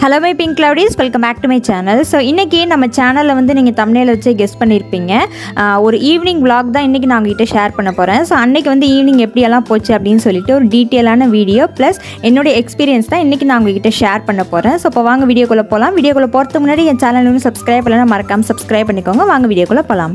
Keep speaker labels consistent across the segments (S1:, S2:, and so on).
S1: Hello my pink cloudies welcome back to my channel so இன்றைக்கி நம்ம சேனலில் வந்து நீங்கள் தமிழில் வச்சு கெஸ் பண்ணியிருப்பீங்க ஆஹ் ஒரு ஈவினிங் vlog தான் இன்றைக்கி நான் உங்ககிட்ட ஷேர் பண்ண போகிறேன் ஸோ அன்றைக்கி வந்து ஈவினிங் எப்படியெல்லாம் போச்சு அப்படின்னு சொல்லிட்டு ஒரு டீட்டெயிலான வீடியோ ப்ளஸ் என்னுடைய எக்ஸ்பீரியன்ஸ் தான் இன்றைக்கி நான் உங்ககிட்ட ஷேர் பண்ண போகிறேன் ஸோ இப்போ வாங்க வீடியோக்குள்ளே போகலாம் வீடியோக்குள்ளே போகிறதுக்கு முன்னாடி என் சேனல் வந்து சப்ஸ்கிரைப் பண்ணலாம் மறக்காமல் சப்ஸ்கிரைப் பண்ணிக்கோங்க வாங்க வீடியோக்குள்ளே போகலாம்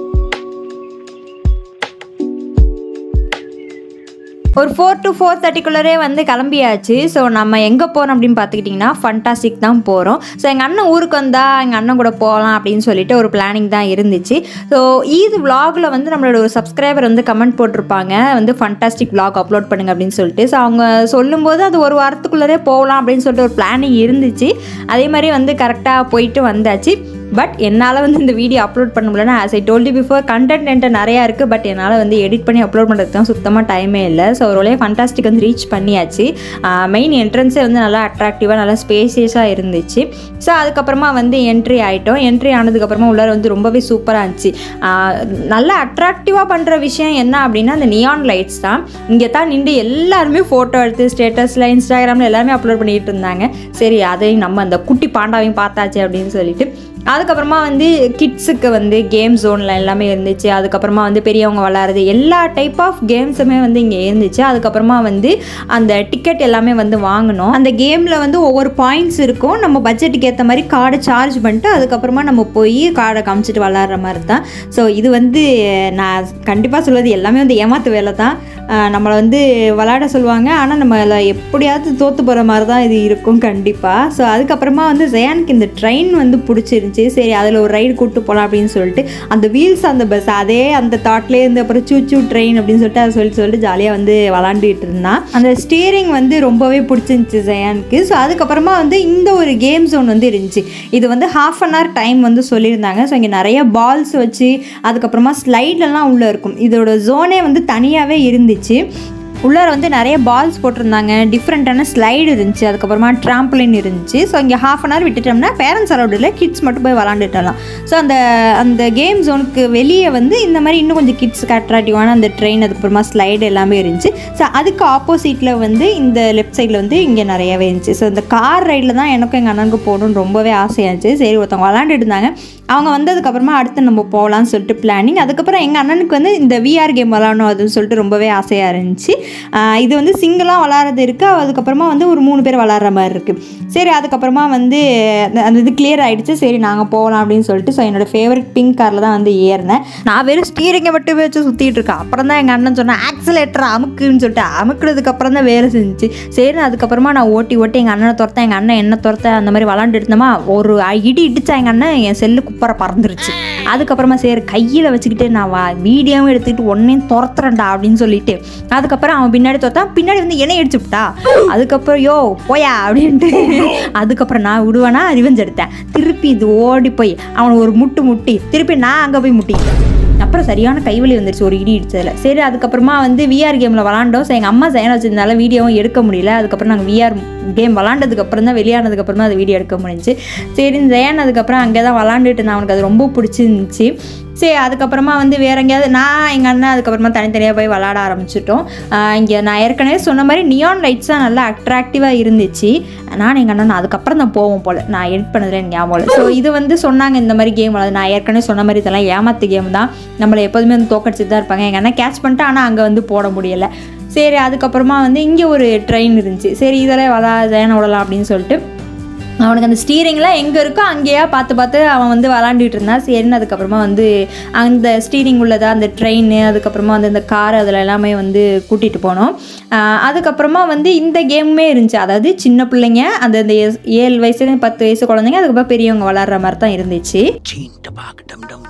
S1: ஒரு ஃபோர் டு ஃபோர் தேர்ட்டிக்குள்ளரே வந்து கிளம்பியாச்சு ஸோ நம்ம எங்கே போகிறோம் அப்படின்னு பார்த்துக்கிட்டிங்கன்னா ஃபண்டாஸ்டிக் தான் போகிறோம் ஸோ எங்கள் அண்ணன் ஊருக்கு வந்தால் எங்கள் அண்ணன் கூட போகலாம் அப்படின்னு சொல்லிட்டு ஒரு பிளானிங் தான் இருந்துச்சு ஸோ இது vlogல வந்து நம்மளோட ஒரு சப்ஸ்கிரைபர் வந்து கமெண்ட் போட்டிருப்பாங்க வந்து ஃபண்டாஸ்டிக் vlog அப்லோட் பண்ணுங்க அப்படின்னு சொல்லிட்டு ஸோ அவங்க சொல்லும்போது அது ஒரு வாரத்துக்குள்ளரே போகலாம் அப்படின்னு சொல்லிட்டு ஒரு பிளானிங் இருந்துச்சு அதே மாதிரி வந்து கரெக்டாக போயிட்டு வந்தாச்சு பட் என்னால் வந்து இந்த வீடியோ அப்லோட் பண்ண முடியலன்னா as I told before content என்கிட்ட நிறையா இருக்குது பட் என்னால் வந்து எடிட் பண்ணி அப்லோட் பண்ணுறதுக்கு தான் சுத்தமாக டைமே இல்லை ஸோ ஒரு வழியாக ஃபண்டாஸ்டிக் வந்து ரீச் பண்ணியாச்சு மெயின் என்ட்ரன்ஸே வந்து நல்லா அட்ராக்டிவாக நல்லா ஸ்பேசியஸாக இருந்துச்சு ஸோ அதுக்கப்புறமா வந்து என்ட்ரி ஆகிட்டோம் என்ட்ரி ஆனதுக்கப்புறமா உள்ளார வந்து ரொம்பவே சூப்பராக இருந்துச்சு ஆஹ் நல்லா அட்ராக்டிவாக பண்ணுற விஷயம் என்ன அப்படின்னா அந்த நியான் லைட்ஸ் தான் இங்கே தான் நின்று எல்லாருமே ஃபோட்டோ எடுத்து ஸ்டேட்டஸில் இன்ஸ்டாகிராமில் எல்லாமே அப்லோட் பண்ணிகிட்டு இருந்தாங்க சரி அதையும் நம்ம அந்த குட்டி பாண்டாவையும் பார்த்தாச்சு அப்படின்னு சொல்லிட்டு அதுக்கப்புறமா வந்து கிட்ஸுக்கு வந்து கேம் ஜோனில் எல்லாமே இருந்துச்சு அதுக்கப்புறமா வந்து பெரியவங்க விளாட்றது எல்லா டைப் ஆஃப் கேம்ஸுமே வந்து இங்கே இருந்துச்சு அதுக்கப்புறமா வந்து அந்த டிக்கெட் எல்லாமே வந்து வாங்கினோம் அந்த கேமில் வந்து ஒவ்வொரு பாயிண்ட்ஸ் இருக்கும் நம்ம பட்ஜெட்டுக்கு ஏற்ற மாதிரி கார்டை சார்ஜ் பண்ணிட்டு அதுக்கப்புறமா நம்ம போய் கார்டை காமிச்சிட்டு விளாட்ற மாதிரி தான் ஸோ இது வந்து நான் கண்டிப்பாக சொல்வது எல்லாமே வந்து ஏமாத்து வேலை தான் ஆஹ் நம்மளை வந்து விளாட சொல்லுவாங்க ஆனால் நம்ம அதில் எப்படியாவது தோற்று போகிற மாதிரி தான் இது இருக்கும் கண்டிப்பாக ஸோ அதுக்கப்புறமா வந்து ஜெயானுக்கு இந்த ட்ரெயின் வந்து பிடிச்சிருந்துச்சி சரி அதில் ஒரு ரைடு கூப்பிட்டு போகலாம் அப்படின்னு சொல்லிட்டு அந்த வீல்ஸ் அந்த பஸ் அதே அந்த தாட்லேயே இருந்து அப்புறம் சூச்சு ட்ரெயின் அப்படின்னு சொல்லிட்டு அதை சொல்லிட்டு சொல்லிட்டு ஜாலியாக வந்து விளாண்டுட்டு இருந்தான் அந்த ஸ்டியரிங் வந்து ரொம்பவே பிடிச்சிருந்துச்சி ஜெயானுக்கு ஸோ அதுக்கப்புறமா வந்து இந்த ஒரு கேம் ஜோன் வந்து இருந்துச்சு இது வந்து ஹாஃப் அன் ஹவர் டைம் வந்து சொல்லியிருந்தாங்க ஸோ இங்கே நிறைய பால்ஸ் வச்சு அதுக்கப்புறமா ஸ்லைட்லலாம் உள்ளே இருக்கும் இதோட ஜோனே வந்து தனியாகவே இருந்துச்சு உள்ளார வந்து நிறைய பால்ஸ் போட்டிருந்தாங்க டிஃப்ரெண்ட்டான ஸ்லைடு இருந்துச்சு அதுக்கப்புறமா ட்ராம்பலின் இருந்துச்சு ஸோ இங்கே ஹாஃப் அன் ஹவர் விட்டுட்டோம்னா பேரண்ட்ஸ் அலௌட் இல்லை கிட்ஸ் மட்டும் போய் விளாண்டுட்டலாம் ஸோ அந்த அந்த கேம் ஜோனுக்கு வெளியே வந்து இந்த மாதிரி இன்னும் கொஞ்சம் கிட்ஸுக்கு அட்ராக்டிவான அந்த ட்ரெயின் அதுக்கப்புறமா ஸ்லைடு எல்லாமே இருந்துச்சு ஸோ அதுக்கு ஆப்போசிட்டில் வந்து இந்த லெஃப்ட் சைடில் வந்து இங்கே நிறையவே இருந்துச்சு ஸோ இந்த கார் ரைடில் தான் எனக்கும் எங்கள் அண்ணனுக்கு போகணுன்னு ரொம்பவே ஆசையாக இருந்துச்சு சரி ஒருத்தவங்க விளாண்டுட்டு இருந்தாங்க அவங்க வந்ததுக்கப்புறமா அடுத்து நம்ம போகலான்னு சொல்லிட்டு பிளானிங் அதுக்கப்புறம் எங்கள் அண்ணனுக்கு வந்து இந்த விஆர் கேம் விளாடணும் அதுன்னு சொல்லிட்டு ரொம்பவே ஆசையாக இருந்துச்சு ஆஹ் இது வந்து சிங்கிளாக விளாட்றது இருக்குது அதுக்கப்புறமா வந்து ஒரு மூணு பேர் விளாட்ற மாதிரி இருக்குது சரி அதுக்கப்புறமா வந்து அந்த- அந்த இது கிளியர் ஆகிடுச்சு சரி நாங்கள் போகலாம் அப்படின்னு சொல்லிட்டு ஸோ என்னோட ஃபேவரட் பிங்க் காரில் தான் வந்து ஏறினேன் நான் வெறும் ஸ்டீரிங்கை மட்டும் வச்சு சுற்றிட்டு இருக்கேன் அப்புறம் தான் எங்கள் அண்ணன் சொன்னேன் ஆக்சிலேட்டர் அமுக்குன்னு சொல்லிட்டு அமுக்குறதுக்கு அப்புறம் தான் வேலை செஞ்சுச்சு சரி அதுக்கப்புறமா நான் ஓட்டி ஓட்டி எங்கள் அண்ணனை துரத்தேன் எங்கள் அண்ணன் என்ன துரத்த அந்த மாதிரி விளாண்டு இருந்தோமா ஒரு இடி இடிச்சா எங்கள் அண்ணன் என் செல்லு குப்பரை பறந்துருச்சு அதுக்கப்புறமா சரி கையில் வச்சுக்கிட்டு நான் வா வீடியோவும் எடுத்துக்கிட்டு ஒன்னையும் துரத்துறேன்டா அப்படின்னு சொல்லிட்டு அதுக்கப்புறம் அவன் பின்னாடி துரத்தான் பின்னாடி வந்து என்னை அடிச்சு விட்டா அதுக்கப்புறம் யோ போயா அப்படின்ட்டு அதுக்கப்புறம் நான் விடுவேனா ரிவெஞ்ச் எடுத்தேன் திருப்பி இது ஓடி போய் அவனை ஒரு முட்டு முட்டி திருப்பி நான் அங்கே போய் முட்டிக்கிட்டேன் அப்புறம் சரியான கைவலி வந்துருச்சு ஒரு இடி இடிச்சதில் சரி அதுக்கப்புறமா வந்து விஆர் கேமில் விளாண்டோம் ஸோ எங்கள் அம்மா சைன் வச்சிருந்தால வீடியோவும் எடுக்க முடியல அதுக்கப்புறம் நாங்கள் விஆர் கேம் விளாண்டதுக்கு அப்புறம் தான் வெளியானதுக்கப்புறம் தான் அது வீடியோ எடுக்க முடிஞ்சுச்சு சரி ஜெயன் அதுக்கப்புறம் அங்கே தான் விளாண்டுட்டு நான் அவனுக்கு அது ரொம்ப பிடிச்சிருந்துச்சு சரி அதுக்கப்புறமா வந்து வேற எங்கேயாவது நான் எங்கள் அண்ணன் அதுக்கப்புறமா தனித்தனியாக போய் விளாட ஆரம்பிச்சிட்டோம் இங்கே நான் ஏற்கனவே சொன்ன மாதிரி நியான் லைட்ஸ் தான் நல்லா அட்ராக்டிவாக இருந்துச்சு நான் எங்கள் அண்ணன் அதுக்கப்புறம் தான் போவோம் போல் நான் எடிட் பண்ணதில் எனக்கு ஞாபகம் இல்லை ஸோ இது வந்து சொன்னாங்க இந்த மாதிரி கேம் விளாது நான் ஏற்கனவே சொன்ன மாதிரி இதெல்லாம் ஏமாத்து கேம் தான் நம்மளை எப்போதுமே வந்து தோக்கடிச்சிட்டு தான் இருப்பாங்க எங்கள் அண்ணன் கேட்ச் பண்ணிட்டு ஆனால் அங்கே வந்து போட முடியலை சரி அதுக்கப்புறமா வந்து இங்கே ஒரு ட்ரெயின் இருந்துச்சு சரி இதெல்லாம் வளா ஜெயனை விடலாம் அப்படின்னு சொல்லிட்டு அவனுக்கு அந்த ஸ்டீரிங்லாம் எங்கே இருக்கோ அங்கேயா பார்த்து பார்த்து அவன் வந்து விளாண்டுட்டு இருந்தான் சரின்னு அதுக்கப்புறமா வந்து அந்த ஸ்டீரிங் உள்ளதா அந்த ட்ரெயின் அதுக்கப்புறமா வந்து இந்த கார் அதில் எல்லாமே வந்து கூட்டிகிட்டு போனோம் ஆஹ் அதுக்கப்புறமா வந்து இந்த கேமுமே இருந்துச்சு அதாவது சின்ன பிள்ளைங்க அந்த இந்த ஏ- ஏழு வயசு பத்து வயசு குழந்தைங்க அதுக்கப்புறம் பெரியவங்க விளாட்ற மாதிரி தான் இருந்துச்சு
S2: Cheen tabak dum dum.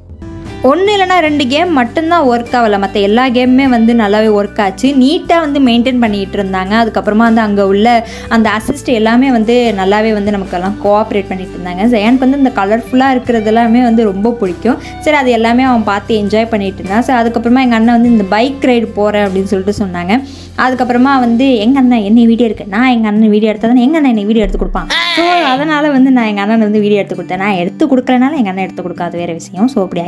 S1: ஒன்று இல்லைனா ரெண்டு கேம் மட்டும்தான் ஒர்க் ஆகலை மற்ற எல்லா கேமுமே வந்து நல்லாவே ஒர்க் ஆச்சு நீட்டாக வந்து மெயின்டைன் பண்ணிகிட்டு இருந்தாங்க அதுக்கப்புறமா வந்து அங்கே உள்ள அந்த அசிஸ்ட் எல்லாமே வந்து நல்லாவே வந்து நமக்கெல்லாம் கோஆப்ரேட் பண்ணிட்டு இருந்தாங்க ஜெயானுக்கு வந்து இந்த கலர்ஃபுல்லாக இருக்கிறது எல்லாமே வந்து ரொம்ப பிடிக்கும் சரி அது எல்லாமே அவன் பார்த்து என்ஜாய் பண்ணிட்டு இருந்தான் சரி அதுக்கப்புறமா எங்கள் அண்ணன் வந்து இந்த பைக் ரைடு போகிறேன் அப்படின்னு சொல்லிட்டு சொன்னாங்க அதுக்கப்புறமா வந்து எங்கள் அண்ணன் என்ன வீடியோ இருக்கு நான் எங்கள் அண்ணன் வீடியோ எடுத்தா எங்கள் அண்ணன் என்னை வீடியோ எடுத்து கொடுப்பான் ஸோ அதனால் வந்து நான் எங்கள் அண்ணன் வந்து வீடியோ எடுத்து கொடுத்தேன் நான் எடுத்து கொடுக்கலனால எங்கள் அண்ணன் எடுத்து கொடுக்காத வேறு விஷயம் ஸோ அப்படி ஐஸ் வச்சுக்கிட்டு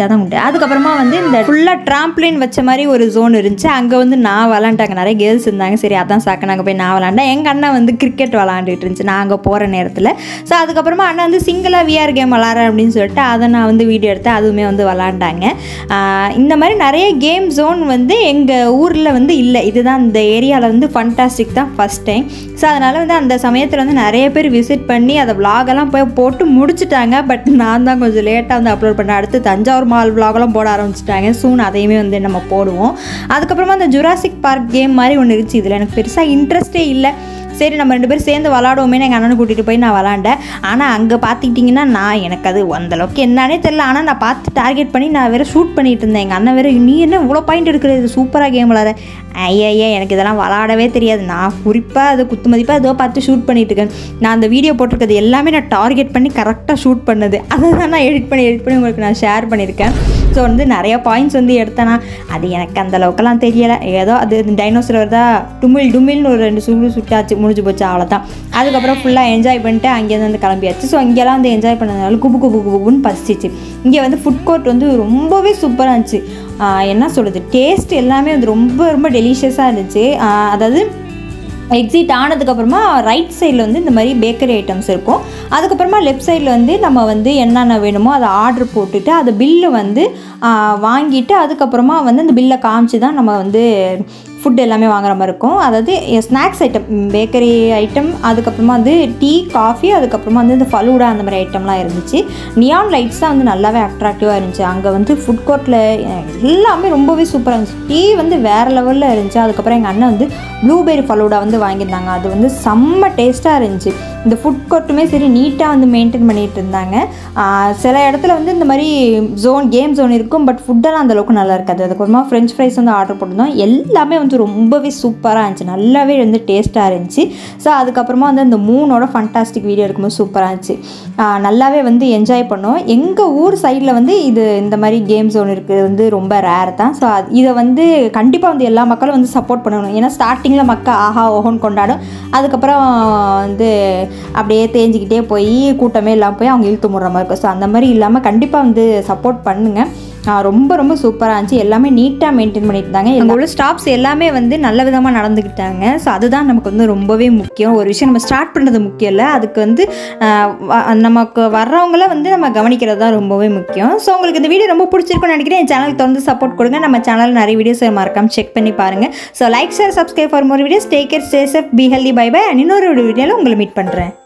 S1: லைட்டாக தான் உண்டு அதுக்கப்புறமா வந்து இந்த ஃபுல்லாக ட்ராம்ப்ளின் வச்ச மாதிரி ஒரு ஜோன் இருந்துச்சு அங்கே வந்து நான் விளாண்டாங்க நிறைய கேர்ள்ஸ் இருந்தாங்க சரி அதான் சாக்க நாங்கள் போய் நான் விளாண்டேன் எங்கள் அண்ணன் வந்து கிரிக்கெட் விளாண்டுட்டு இருந்துச்சு நான் அங்கே போகிற நேரத்தில் ஸோ அதுக்கப்புறமா அண்ணன் வந்து சிங்கிளாக விஆர் கேம் விளாட்றேன் அப்படின்னு சொல்லிட்டு அதை நான் வந்து வீடியோ எடுத்தேன் அதுவுமே வந்து விளாண்டாங்க ஆஹ் இந்த மாதிரி நிறைய கேம் ஜோன் வந்து எங்கள் ஊரில் வந்து இல்லை இதுதான் இந்த ஏரியாவில் வந்து ஃபண்டாஸ்டிக் தான் ஃபஸ்ட் டைம் ஸோ அதனால் வந்து அந்த சமயத்தில் வந்து நிறைய பேர் விசிட் பண்ணி அதை vlog-எல்லாம் போய் போட்டு முடிச்சிட்டாங்க பட் நான் தான் கொஞ்சம் லேட்டாக வந்து அப்லோட் பண்ணேன் அடுத்து தஞ்சாவூர் மால் vlog-எல்லாம் போட ஆரம்பிச்சிட்டாங்க சூன் அதையுமே வந்து நம்ம போடுவோம் அதுக்கப்புறமா அந்த ஜுராசிக் பார்க் கேம் மாதிரி ஒன்று இருந்துச்சு இதில் எனக்கு பெருசாக இன்ட்ரெஸ்டே இல்லை சரி நம்ம ரெண்டு பேரும் சேர்ந்து விளாடுவோமே எங்கள் அண்ணனை கூட்டிகிட்டு போய் நான் விளாண்டேன் ஆனால் அங்கே பார்த்துக்கிட்டிங்கன்னா நான் எனக்கு அது அந்தளவுக்கு என்னன்னே தெரில ஆனால் நான் பார்த்து டார்கெட் பண்ணி நான் வேறு ஷூட் பண்ணிட்டு இருந்தேன் எங்கள் அண்ணன் வேறு நீ என்ன இவ்வளோ பாயிண்ட் எடுக்கிறது இது சூப்பராக கேம் விளாட ஐயா எனக்கு இதெல்லாம் விளாடவே தெரியாது நான் குறிப்பாக அது குத்து மதிப்பாக ஏதோ பார்த்து ஷூட் பண்ணிட்டு இருக்கேன் நான் அந்த வீடியோ போட்டிருக்கிறது எல்லாமே நான் டார்கெட் பண்ணி கரெக்டாக ஷூட் பண்ணது அதை தான் நான் எடிட் பண்ணி எடிட் பண்ணி உங்களுக்கு நான் ஷேர் பண்ணியிருக்கேன் ஸோ வந்து நிறைய பாயிண்ட்ஸ் வந்து எடுத்தேனா அது எனக்கு அந்த அளவுக்குலாம் தெரியலை ஏதோ அது டைனோசர் வருதா டுமில் டுமில்னு ஒரு ரெண்டு சுடு சுட்டாச்சு முடிஞ்சு போச்சு அவ்வளோதான் அதுக்கப்புறம் ஃபுல்லாக என்ஜாய் பண்ணிட்டு அங்கேருந்து வந்து கிளம்பியாச்சு ஸோ இங்கெல்லாம் வந்து என்ஜாய் பண்ணதுனால குபு குபு குபுன்னு பசிச்சிச்சு இங்கே வந்து ஃபுட் கோர்ட் வந்து ரொம்பவே சூப்பராக இருந்துச்சு ஆஹ் என்ன சொல்கிறது டேஸ்ட் எல்லாமே வந்து ரொம்ப ரொம்ப டெலிஷியஸாக இருந்துச்சு ஆஹ் அதாவது எக்ஸிட் ஆனதுக்கப்புறமா ரைட் சைடில் வந்து இந்த மாதிரி பேக்கரி ஐட்டம்ஸ் இருக்கும் அதுக்கப்புறமா லெஃப்ட் சைடில் வந்து நம்ம வந்து என்னென்ன வேணுமோ அதை ஆர்டர் போட்டுட்டு அது பில்லு வந்து ஆ, வாங்கிட்டு அதுக்கப்புறமா வந்து அந்த பில்லை காமிச்சு தான் நம்ம வந்து ஃபுட் எல்லாமே வாங்குற மாதிரி இருக்கும் அதாவது ஸ்நாக்ஸ் ஐட்டம் பேக்கரி ஐட்டம் அதுக்கப்புறமா வந்து டீ காஃபி அதுக்கப்புறமா வந்து இந்த ஃபலூடா அந்த மாதிரி ஐட்டம்லாம் இருந்துச்சு நியான் லைட்ஸ் தான் வந்து நல்லாவே அட்ராக்டிவாக இருந்துச்சு அங்கே வந்து ஃபுட் கோர்ட்டில் எல்லாமே ரொம்பவே சூப்பராக இருந்துச்சு டீ வந்து வேறு லெவலில் இருந்துச்சு அதுக்கப்புறம் எங்கள் அண்ணன் வந்து ப்ளூபெரி ஃபலூடா வந்து வாங்கியிருந்தாங்க அது வந்து செம்ம டேஸ்ட்டாக இருந்துச்சு இந்த ஃபுட் கோர்ட்டுமே சரி நீட்டாக வந்து மெயின்டைன் பண்ணிட்டு இருந்தாங்க ஆஹ் சில இடத்துல வந்து இந்த மாதிரி ஜோன் கேம் ஜோன் இருக்கும் பட் ஃபுட்டெல்லாம் அந்த அளவுக்கு நல்லா இருக்காது அதுக்கப்புறமா ஃப்ரெஞ்ச் ஃப்ரைஸ் வந்து ஆர்டர் போட்டிருந்தோம் எல்லாமே வந்து ரொம்பவே சூப்பராக இருந்துச்சு நல்லாவே வந்து டேஸ்ட்டாக இருந்துச்சு ஸோ அதுக்கப்புறமா வந்து அந்த மூணோட ஃபண்டாஸ்டிக் வீடியோ இருக்கும்போது சூப்பராக இருந்துச்சு ஆஹ் நல்லாவே வந்து என்ஜாய் பண்ணோம் எங்கள் ஊர் சைடில் வந்து இது இந்த மாதிரி கேம் ஜோன் இருக்குது வந்து ரொம்ப ரேர் தான் ஸோ இதை வந்து கண்டிப்பாக வந்து எல்லா மக்களும் வந்து சப்போர்ட் பண்ணணும் ஏன்னா ஸ்டார்டிங்கில் மக்கள் ஆஹா ஓஹோன்னு கொண்டாடும் அதுக்கப்புறம் வந்து அப்படியே தேஞ்சிக்கிட்டே போய் கூட்டமே இல்லாமல் போய் அவங்க இழுத்து முடுற மாதிரி இருக்கும் ஸோ அந்த மாதிரி இல்லாமல் கண்டிப்பாக வந்து சப்போர்ட் பண்ணுங்கள் ஆஹ் ரொம்ப ரொம்ப சூப்பராக இருந்துச்சு எல்லாமே நீட்டாக மெயின்டைன் பண்ணிட்டு இருந்தாங்க எங்கள் உள்ள ஸ்டாஃப்ஸ் எல்லாமே வந்து நல்ல விதமாக நடந்துக்கிட்டாங்க ஸோ அதுதான் நமக்கு வந்து ரொம்பவே முக்கியம் ஒரு விஷயம் நம்ம ஸ்டார்ட் பண்ணுறது முக்கியம் இல்லை அதுக்கு வந்து ஆஹ் வ- நமக்கு வர்றவங்கள வந்து நம்ம கவனிக்கிறது தான் ரொம்பவே முக்கியம் ஸோ உங்களுக்கு இந்த வீடியோ ரொம்ப பிடிச்சிருக்கும்னு நினைக்கிறேன் என் சேனலுக்கு தொடர்ந்து சப்போர்ட் கொடுங்க நம்ம சேனலில் நிறைய வீடியோஸ் மறக்காம செக் பண்ணி பாருங்கள் so like share subscribe for more videos take care stay safe be healthy bye bye இன்னொரு வீடியோவில் உங்களை மீட் பண்ணுறேன்